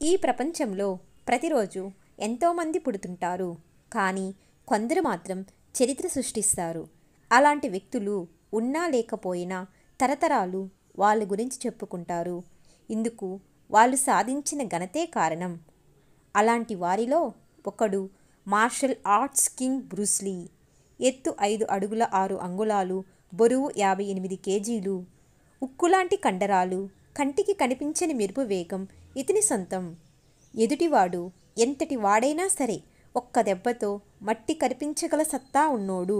ఈ ప్రపంచంలో ప్రతిరోజు ఎంతోమంది పుడుతుంటారు కానీ కొందరు మాత్రం చరిత్ర సృష్టిస్తారు అలాంటి వ్యక్తులు ఉన్నా లేకపోయినా తరతరాలు వాళ్ళ గురించి చెప్పుకుంటారు ఇందుకు వాళ్ళు సాధించిన ఘనతే కారణం అలాంటి వారిలో ఒకడు మార్షల్ ఆర్ట్స్ కింగ్ బ్రూస్లీ ఎత్తు ఐదు అడుగుల ఆరు అంగుళాలు బరువు యాభై ఎనిమిది కేజీలు ఉక్కులాంటి కండరాలు కంటికి కనిపించని మెరుపు వేగం ఇతని సొంతం ఎదుటివాడు ఎంతటి వాడైనా సరే ఒక్క దెబ్బతో మట్టి కరిపించగల సత్తా ఉన్నోడు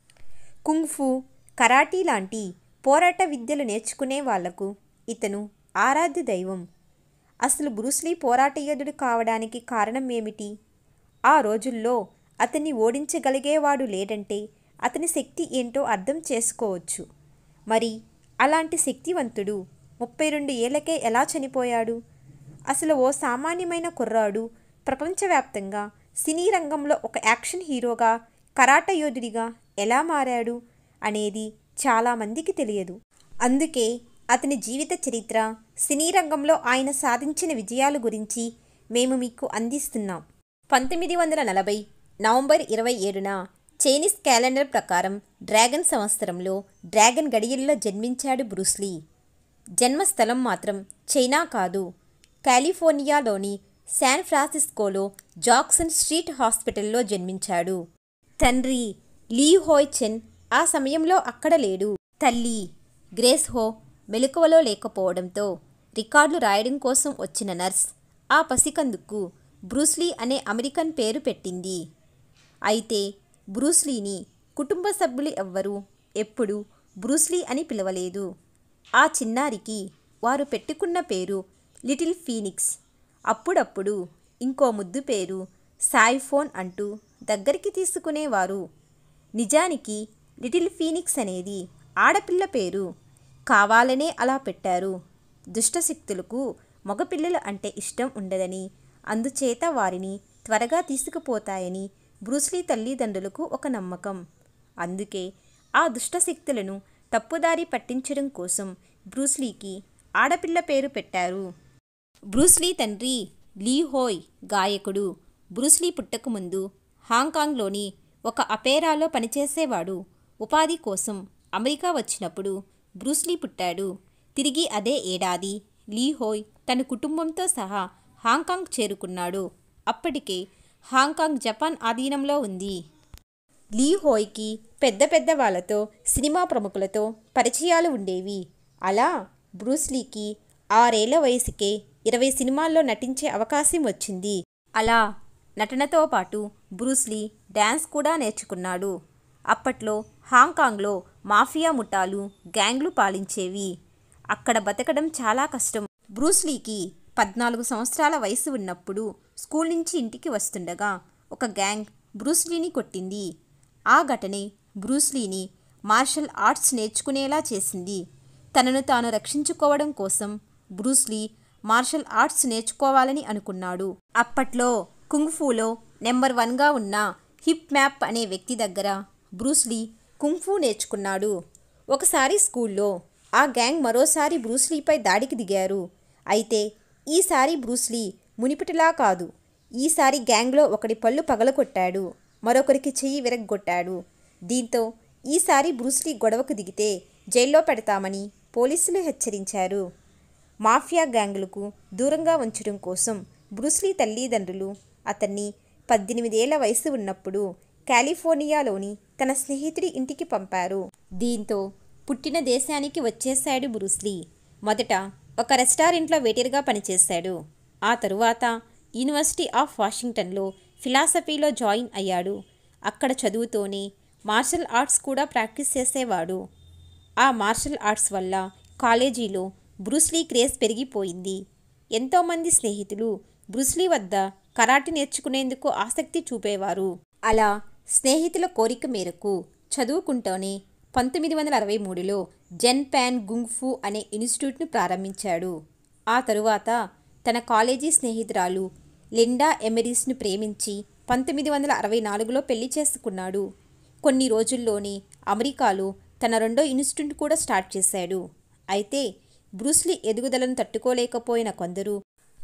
కుంగ్ఫు కరాటీ లాంటి పోరాట విద్యలు నేర్చుకునే వాళ్లకు ఇతను ఆరాధ్య దైవం అసలు బ్రూస్లీ పోరాట యోధుడు కావడానికి కారణం ఏమిటి ఆ రోజుల్లో అతన్ని ఓడించగలిగేవాడు లేడంటే అతని శక్తి ఏంటో అర్థం చేసుకోవచ్చు మరి అలాంటి శక్తివంతుడు ముప్పై రెండు ఏళ్లకే ఎలా చనిపోయాడు అసలు ఓ సామాన్యమైన కుర్రాడు ప్రపంచవ్యాప్తంగా సినీ రంగంలో ఒక యాక్షన్ హీరోగా కరాట యోధుడిగా ఎలా మారాడు అనేది చాలామందికి తెలియదు అందుకే అతని జీవిత చరిత్ర సినీ రంగంలో ఆయన సాధించిన విజయాల గురించి మేము మీకు అందిస్తున్నాం పంతొమ్మిది వందల నలభై నవంబర్ ఇరవై ఏడున చైనీస్ క్యాలెండర్ ప్రకారం డ్రాగన్ సంవత్సరంలో డ్రాగన్ గడియల్లో జన్మించాడు బ్రూస్లీ జన్మస్థలం మాత్రం చైనా కాదు కాలిఫోర్నియాలోని శాన్ ఫ్రాన్సిస్కోలో జాక్సన్ స్ట్రీట్ హాస్పిటల్లో జన్మించాడు తండ్రి లీ హోయ్ చెన్ ఆ సమయంలో అక్కడ లేడు తల్లి గ్రేస్ హో మెలకువలో లేకపోవడంతో రికార్డులు రాయడం కోసం వచ్చిన నర్స్ ఆ పసికందుకు బ్రూస్లీ అనే అమెరికన్ పేరు పెట్టింది అయితే బ్రూస్లీని కుటుంబ సభ్యులు ఎవ్వరూ ఎప్పుడూ బ్రూస్లీ అని పిలవలేదు ఆ చిన్నారికి వారు పెట్టుకున్న పేరు లిటిల్ ఫీనిక్స్ అప్పుడప్పుడు ఇంకో ముద్దు పేరు సాయిఫోన్ అంటూ దగ్గరికి తీసుకునేవారు నిజానికి లిటిల్ ఫీనిక్స్ అనేది ఆడపిల్ల పేరు కావాలనే అలా పెట్టారు దుష్టశక్తులకు మగపిల్లలు అంటే ఇష్టం ఉండదని అందుచేత వారిని త్వరగా తీసుకుపోతాయని బ్రూస్లీ తల్లిదండ్రులకు ఒక నమ్మకం అందుకే ఆ దుష్టశక్తులను తప్పుదారి పట్టించడం కోసం బ్రూస్లీకి ఆడపిల్ల పేరు పెట్టారు బ్రూస్లీ తండ్రి లీ హోయ్ గాయకుడు బ్రూస్లీ పుట్టకముందు హాంకాంగ్లోని ఒక అపేరాలో పనిచేసేవాడు ఉపాధి కోసం అమెరికా వచ్చినప్పుడు బ్రూస్లీ పుట్టాడు తిరిగి అదే ఏడాది లీ హోయ్ తన కుటుంబంతో సహా హాంకాంగ్ చేరుకున్నాడు అప్పటికే హాంకాంగ్ జపాన్ ఆధీనంలో ఉంది లీ హోయ్కి పెద్ద పెద్ద వాళ్ళతో సినిమా ప్రముఖులతో పరిచయాలు ఉండేవి అలా బ్రూస్లీకి ఆరేళ్ల వయసుకే ఇరవై సినిమాల్లో నటించే అవకాశం వచ్చింది అలా నటనతో పాటు బ్రూస్లీ డ్యాన్స్ కూడా నేర్చుకున్నాడు అప్పట్లో హాంకాంగ్లో మాఫియా ముఠాలు గ్యాంగ్లు పాలించేవి అక్కడ బతకడం చాలా కష్టం బ్రూస్లీకి పద్నాలుగు సంవత్సరాల వయసు ఉన్నప్పుడు స్కూల్ నుంచి ఇంటికి వస్తుండగా ఒక గ్యాంగ్ బ్రూస్లీని కొట్టింది ఆ ఘటనే బ్రూస్లీని మార్షల్ ఆర్ట్స్ నేర్చుకునేలా చేసింది తనను తాను రక్షించుకోవడం కోసం బ్రూస్లీ మార్షల్ ఆర్ట్స్ నేర్చుకోవాలని అనుకున్నాడు అప్పట్లో కుంగ్ఫూలో నెంబర్ వన్గా ఉన్న హిప్ మ్యాప్ అనే వ్యక్తి దగ్గర బ్రూస్లీ కుంగ్ఫూ నేర్చుకున్నాడు ఒకసారి స్కూల్లో ఆ గ్యాంగ్ మరోసారి బ్రూస్లీపై దాడికి దిగారు అయితే ఈసారి బ్రూస్లీ మునిపిటిలా కాదు ఈసారి గ్యాంగ్లో ఒకడి పళ్ళు పగలగొట్టాడు మరొకరికి చెయ్యి విరగ్గొట్టాడు దీంతో ఈసారి బ్రూస్లీ గొడవకు దిగితే జైల్లో పెడతామని పోలీసులు హెచ్చరించారు మాఫియా గ్యాంగులకు దూరంగా ఉంచడం కోసం బ్రూస్లీ తల్లిదండ్రులు అతన్ని పద్దెనిమిదేళ్ల వయసు ఉన్నప్పుడు కాలిఫోర్నియాలోని తన స్నేహితుడి ఇంటికి పంపారు దీంతో పుట్టిన దేశానికి వచ్చేశాడు బ్రూస్లీ మొదట ఒక రెస్టారెంట్లో వెయిటర్గా పనిచేశాడు ఆ తరువాత యూనివర్సిటీ ఆఫ్ వాషింగ్టన్లో ఫిలాసఫీలో జాయిన్ అయ్యాడు అక్కడ చదువుతోనే మార్షల్ ఆర్ట్స్ కూడా ప్రాక్టీస్ చేసేవాడు ఆ మార్షల్ ఆర్ట్స్ వల్ల కాలేజీలో బ్రూస్లీ క్రేజ్ పెరిగిపోయింది ఎంతోమంది స్నేహితులు బ్రూస్లీ వద్ద కరాటే నేర్చుకునేందుకు ఆసక్తి చూపేవారు అలా స్నేహితుల కోరిక మేరకు చదువుకుంటూనే పంతొమ్మిది వందల అరవై మూడులో జెన్ ప్యాన్ గుంగ్ఫు అనే ఇన్స్టిట్యూట్ను ప్రారంభించాడు ఆ తరువాత తన కాలేజీ స్నేహితురాలు లిండా ఎమెరీస్ను ప్రేమించి పంతొమ్మిది వందల అరవై నాలుగులో పెళ్లి చేసుకున్నాడు కొన్ని రోజుల్లోనే అమెరికాలో తన రెండో ఇన్స్టిట్యూట్ కూడా స్టార్ట్ చేశాడు అయితే బ్రూస్లీ ఎదుగుదలను తట్టుకోలేకపోయిన కొందరు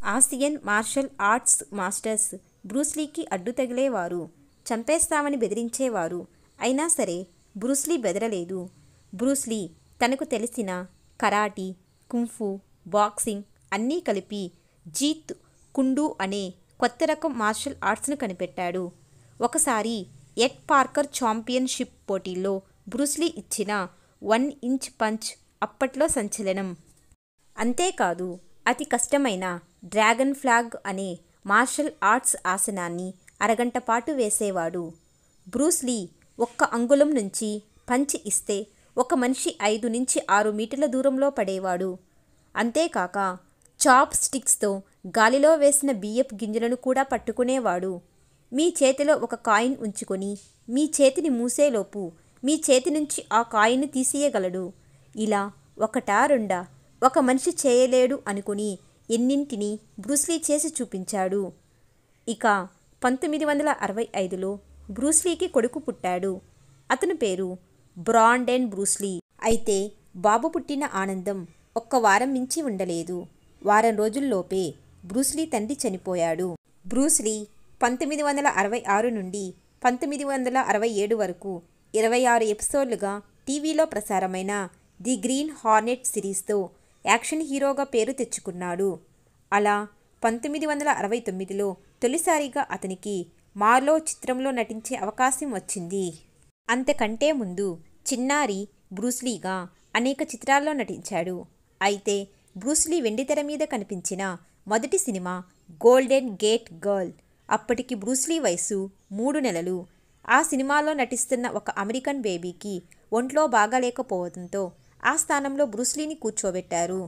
ఆసియన్ మార్షల్ ఆర్ట్స్ మాస్టర్స్ బ్రూస్లీకి అడ్డు తగిలేవారు చంపేస్తామని బెదిరించేవారు అయినా సరే బ్రూస్లీ బెదరలేదు బ్రూస్లీ తనకు తెలిసిన కరాటీ కుంఫు బాక్సింగ్ అన్నీ కలిపి జీత్ కుండు అనే కొత్త రకం మార్షల్ ఆర్ట్స్ను కనిపెట్టాడు ఒకసారి ఎడ్ పార్కర్ ఛాంపియన్షిప్ పోటీల్లో బ్రూస్లీ ఇచ్చిన వన్ ఇంచ్ పంచ్ అప్పట్లో సంచలనం అంతేకాదు అతి కష్టమైన డ్రాగన్ ఫ్లాగ్ అనే మార్షల్ ఆర్ట్స్ ఆసనాన్ని అరగంట పాటు వేసేవాడు బ్రూస్లీ ఒక్క అంగుళం నుంచి పంచ్ ఇస్తే ఒక మనిషి ఐదు నుంచి ఆరు మీటర్ల దూరంలో పడేవాడు అంతేకాక చాప్ స్టిక్స్తో గాలిలో వేసిన బియ్యపు గింజలను కూడా పట్టుకునేవాడు మీ చేతిలో ఒక కాయిన్ ఉంచుకొని మీ చేతిని మూసేలోపు మీ చేతి నుంచి ఆ కాయిన్ తీసేయగలడు ఇలా ఒకటా రెండా ఒక మనిషి చేయలేడు అనుకుని ఎన్నింటినీ బ్రూస్లీ చేసి చూపించాడు ఇక పంతొమ్మిది వందల అరవై ఐదులో బ్రూస్లీకి కొడుకు పుట్టాడు అతని పేరు బ్రాండెన్ బ్రూస్లీ అయితే బాబు పుట్టిన ఆనందం ఒక్క వారం మించి ఉండలేదు వారం రోజుల్లోపే బ్రూస్లీ తండ్రి చనిపోయాడు బ్రూస్లీ పంతొమ్మిది వందల అరవై ఆరు నుండి పంతొమ్మిది వందల అరవై ఏడు వరకు ఇరవై ఆరు ఎపిసోడ్లుగా టీవీలో ప్రసారమైన ది గ్రీన్ హార్నెట్ సిరీస్తో యాక్షన్ హీరోగా పేరు తెచ్చుకున్నాడు అలా పంతొమ్మిది వందల అరవై తొమ్మిదిలో తొలిసారిగా అతనికి మార్లో చిత్రంలో నటించే అవకాశం వచ్చింది అంతకంటే ముందు చిన్నారి బ్రూస్లీగా అనేక చిత్రాల్లో నటించాడు అయితే బ్రూస్లీ వెండితెర మీద కనిపించిన మొదటి సినిమా గోల్డెన్ గేట్ గర్ల్ అప్పటికి బ్రూస్లీ వయసు మూడు నెలలు ఆ సినిమాలో నటిస్తున్న ఒక అమెరికన్ బేబీకి ఒంట్లో బాగాలేకపోవడంతో ఆ స్థానంలో బ్రూస్లీని కూర్చోబెట్టారు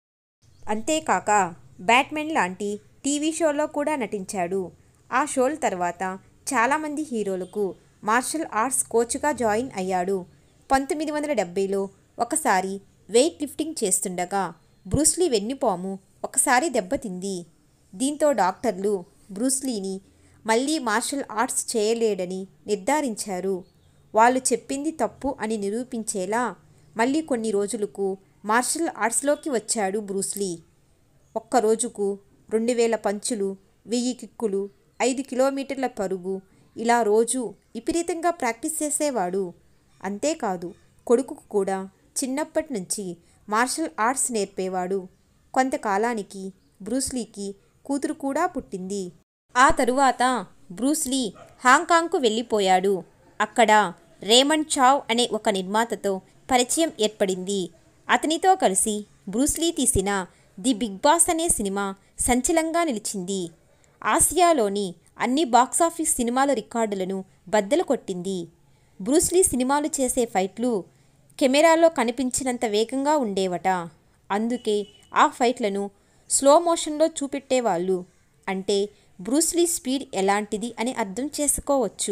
అంతేకాక బ్యాట్మెన్ లాంటి టీవీ షోలో కూడా నటించాడు ఆ షోల తర్వాత చాలామంది హీరోలకు మార్షల్ ఆర్ట్స్ కోచ్గా జాయిన్ అయ్యాడు పంతొమ్మిది వందల డెబ్బైలో ఒకసారి వెయిట్ లిఫ్టింగ్ చేస్తుండగా బ్రూస్లీ వెన్నుపాము ఒకసారి దెబ్బతింది దీంతో డాక్టర్లు బ్రూస్లీని మళ్ళీ మార్షల్ ఆర్ట్స్ చేయలేడని నిర్ధారించారు వాళ్ళు చెప్పింది తప్పు అని నిరూపించేలా మళ్ళీ కొన్ని రోజులకు మార్షల్ ఆర్ట్స్లోకి వచ్చాడు బ్రూస్లీ ఒక్క రోజుకు రెండు వేల పంచులు వెయ్యి కిక్కులు ఐదు కిలోమీటర్ల పరుగు ఇలా రోజు విపరీతంగా ప్రాక్టీస్ చేసేవాడు అంతేకాదు కొడుకుకు కూడా చిన్నప్పటి నుంచి మార్షల్ ఆర్ట్స్ నేర్పేవాడు కొంతకాలానికి బ్రూస్లీకి కూతురు కూడా పుట్టింది ఆ తరువాత బ్రూస్లీ హాంకాంగ్కు వెళ్ళిపోయాడు అక్కడ రేమండ్ చావ్ అనే ఒక నిర్మాతతో పరిచయం ఏర్పడింది అతనితో కలిసి బ్రూస్లీ తీసిన ది బిగ్ బాస్ అనే సినిమా సంచలంగా నిలిచింది ఆసియాలోని అన్ని బాక్సాఫీస్ సినిమాల రికార్డులను బద్దలు కొట్టింది బ్రూస్లీ సినిమాలు చేసే ఫైట్లు కెమెరాలో కనిపించినంత వేగంగా ఉండేవట అందుకే ఆ ఫైట్లను స్లో మోషన్లో చూపెట్టేవాళ్ళు అంటే బ్రూస్లీ స్పీడ్ ఎలాంటిది అని అర్థం చేసుకోవచ్చు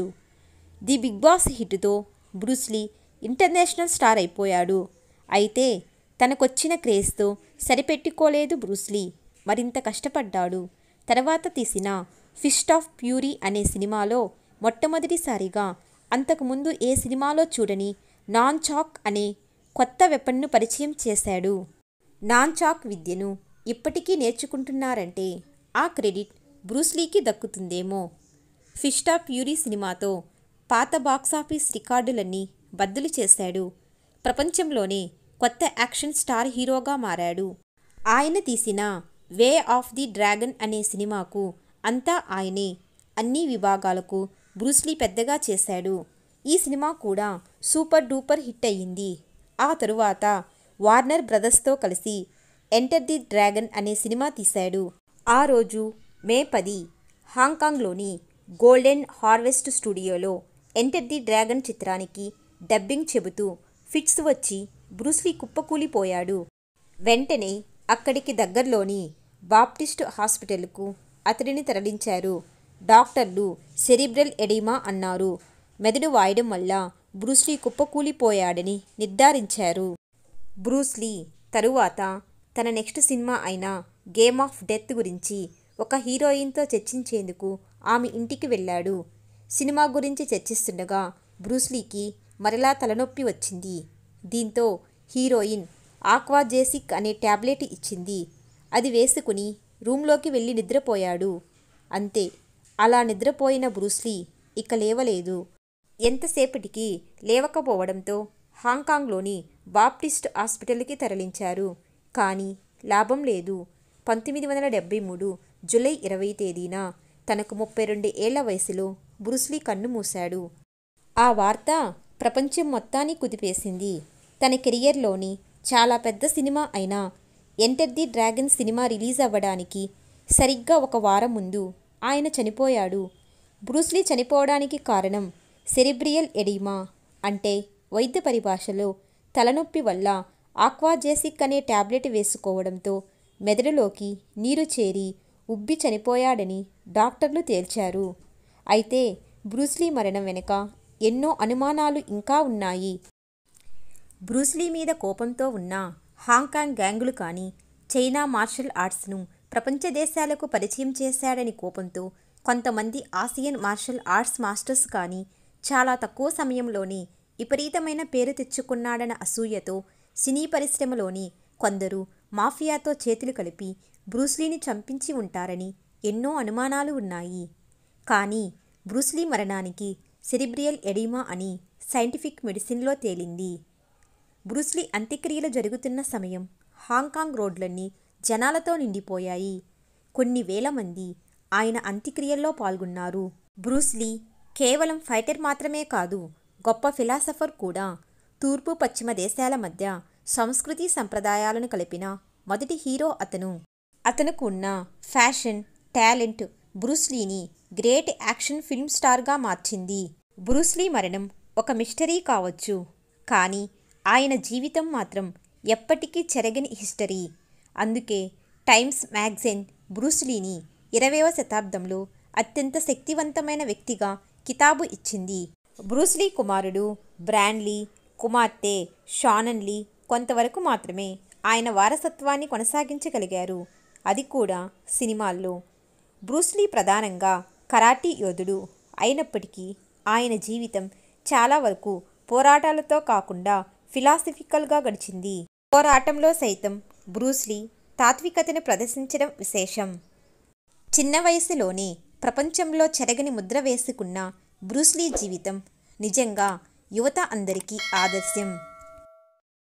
ది బిగ్ బాస్ హిట్తో బ్రూస్లీ ఇంటర్నేషనల్ స్టార్ అయిపోయాడు అయితే తనకొచ్చిన క్రేజ్తో సరిపెట్టుకోలేదు బ్రూస్లీ మరింత కష్టపడ్డాడు తర్వాత తీసిన ఫిస్ట్ ఆఫ్ ప్యూరీ అనే సినిమాలో మొట్టమొదటిసారిగా అంతకుముందు ఏ సినిమాలో చూడని నాన్ చాక్ అనే కొత్త వెపన్ను పరిచయం చేశాడు నాన్ చాక్ విద్యను ఇప్పటికీ నేర్చుకుంటున్నారంటే ఆ క్రెడిట్ బ్రూస్లీకి దక్కుతుందేమో ఫిస్ట్ ఆఫ్ ప్యూరీ సినిమాతో పాత బాక్సాఫీస్ రికార్డులన్నీ బద్దలు చేశాడు ప్రపంచంలోనే కొత్త యాక్షన్ స్టార్ హీరోగా మారాడు ఆయన తీసిన వే ఆఫ్ ది డ్రాగన్ అనే సినిమాకు అంతా ఆయనే అన్ని విభాగాలకు బ్రూస్లీ పెద్దగా చేశాడు ఈ సినిమా కూడా సూపర్ డూపర్ హిట్ అయ్యింది ఆ తరువాత వార్నర్ బ్రదర్స్తో కలిసి ఎంటర్ ది డ్రాగన్ అనే సినిమా తీశాడు ఆ రోజు మే పది హాంకాంగ్లోని గోల్డెన్ హార్వెస్ట్ స్టూడియోలో ఎంటర్ ది డ్రాగన్ చిత్రానికి డబ్బింగ్ చెబుతూ ఫిట్స్ వచ్చి బ్రూస్లీ కుప్పకూలిపోయాడు వెంటనే అక్కడికి దగ్గరలోని బాప్టిస్ట్ హాస్పిటల్కు అతడిని తరలించారు డాక్టర్లు సెరిబ్రల్ ఎడిమా అన్నారు మెదడు వాయడం వల్ల బ్రూస్లీ కుప్పకూలిపోయాడని నిర్ధారించారు బ్రూస్లీ తరువాత తన నెక్స్ట్ సినిమా అయిన గేమ్ ఆఫ్ డెత్ గురించి ఒక హీరోయిన్తో చర్చించేందుకు ఆమె ఇంటికి వెళ్ళాడు సినిమా గురించి చర్చిస్తుండగా బ్రూస్లీకి మరలా తలనొప్పి వచ్చింది దీంతో హీరోయిన్ ఆక్వాజేసిక్ అనే ట్యాబ్లెట్ ఇచ్చింది అది వేసుకుని రూమ్లోకి వెళ్ళి నిద్రపోయాడు అంతే అలా నిద్రపోయిన బ్రూస్లీ ఇక లేవలేదు ఎంతసేపటికి లేవకపోవడంతో హాంకాంగ్లోని బాప్టిస్ట్ హాస్పిటల్కి తరలించారు కానీ లాభం లేదు పంతొమ్మిది వందల డెబ్బై మూడు జూలై ఇరవై తేదీన తనకు ముప్పై రెండు ఏళ్ల వయసులో బ్రూస్లీ కన్ను మూశాడు ఆ వార్త ప్రపంచం మొత్తాన్ని కుదిపేసింది తన కెరియర్లోని చాలా పెద్ద సినిమా అయిన enter the dragon cinema release అవ్వడానికి సరిగ్గా ఒక వారం ముందు ఆయన చనిపోయాడు బ్రూస్లీ చనిపోవడానికి కారణం సెరిబ్రియల్ ఎడిమా అంటే వైద్య పరిభాషలో తలనొప్పి వల్ల ఆక్వాజేసిక్ అనే టాబ్లెట్ వేసుకోవడంతో మెదడులోకి నీరు చేరి ఉబ్బి చనిపోయాడని డాక్టర్లు తేల్చారు అయితే బ్రూస్లీ మరణం వెనుక ఎన్నో అనుమానాలు ఇంకా ఉన్నాయి బ్రూస్లీ మీద కోపంతో ఉన్న హాంకాంగ్ గ్యాంగులు కానీ చైనా మార్షల్ ఆర్ట్స్ను ప్రపంచ దేశాలకు పరిచయం చేశాడని కోపంతో కొంతమంది ఆసియన్ మార్షల్ ఆర్ట్స్ మాస్టర్స్ కానీ చాలా తక్కువ సమయంలోనే విపరీతమైన పేరు తెచ్చుకున్నాడన్న అసూయతో సినీ పరిశ్రమలోని కొందరు మాఫియాతో చేతులు కలిపి బ్రూస్లీని చంపించి ఉంటారని ఎన్నో అనుమానాలు ఉన్నాయి కానీ బ్రూస్లీ మరణానికి సెరిబ్రియల్ ఎడిమా అని సైంటిఫిక్ మెడిసిన్లో తేలింది బ్రూస్లీ అంత్యక్రియలు జరుగుతున్న సమయం హాంకాంగ్ రోడ్లన్నీ జనాలతో నిండిపోయాయి కొన్ని వేల మంది ఆయన అంత్యక్రియల్లో పాల్గొన్నారు బ్రూస్లీ కేవలం ఫైటర్ మాత్రమే కాదు గొప్ప ఫిలాసఫర్ కూడా తూర్పు పశ్చిమ దేశాల మధ్య సంస్కృతి సంప్రదాయాలను కలిపిన మొదటి హీరో అతను అతనుకు ఉన్న ఫ్యాషన్ టాలెంట్ బ్రూస్లీని గ్రేట్ యాక్షన్ ఫిల్మ్ స్టార్గా మార్చింది బ్రూస్లీ మరణం ఒక మిస్టరీ కావచ్చు కానీ ఆయన జీవితం మాత్రం ఎప్పటికీ చెరగని హిస్టరీ అందుకే టైమ్స్ మ్యాగజైన్ బ్రూస్లీని ఇరవైవ శతాబ్దంలో అత్యంత శక్తివంతమైన వ్యక్తిగా కితాబు ఇచ్చింది బ్రూస్లీ కుమారుడు బ్రాండ్లీ కుమార్తె షానన్లీ కొంతవరకు మాత్రమే ఆయన వారసత్వాన్ని కొనసాగించగలిగారు అది కూడా సినిమాల్లో బ్రూస్లీ ప్రధానంగా కరాటీ యోధుడు అయినప్పటికీ ఆయన జీవితం చాలా వరకు పోరాటాలతో కాకుండా ఫిలాసఫికల్గా గడిచింది పోరాటంలో సైతం బ్రూస్లీ తాత్వికతను ప్రదర్శించడం విశేషం చిన్న వయసులోనే ప్రపంచంలో చెరగని ముద్ర వేసుకున్న బ్రూస్లీ జీవితం నిజంగా యువత అందరికీ ఆదర్శం